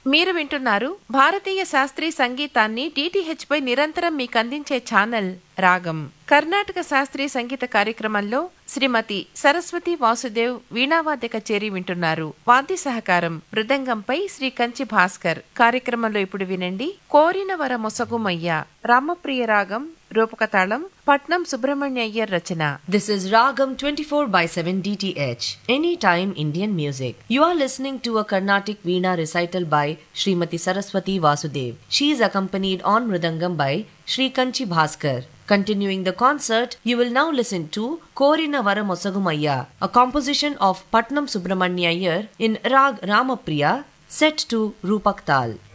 మీరు వింటున్నారు భారతీయ శాస్త్రీయ సంగీతాన్ని డిటిహెచ్ పై నిరంతరం మీకు అందించే ఛానల్ రాగం కర్ణాటక శాస్త్రీయ సంగీత కార్యక్రమంలో శ్రీమతి సరస్వతి వాసుదేవ్ వీణావాద్య కచేరి వింటున్నారు వాద్య సహకారం మృదంగంపై శ్రీ కంచి భాస్కర్ కార్యక్రమంలో ఇప్పుడు వినండి కోరిన వర మొసగుమయ్య రామప్రియ రాగం రూపకతాళం పట్నం సుబ్రహ్మణ్య అయ్యర్ రచన This is Ragam 24 by 7 DTH, Anytime Indian Music. You are listening to a Carnatic Veena recital by Srimati Saraswati Vasudev. She is accompanied on Mridangam by Sri Kanchi Bhaskar. Continuing the concert, you will now listen to Korina Vara Mosagumaya, a composition of Patnam Subramanya Iyer in Rag Ramapriya, set to Rupak Tal.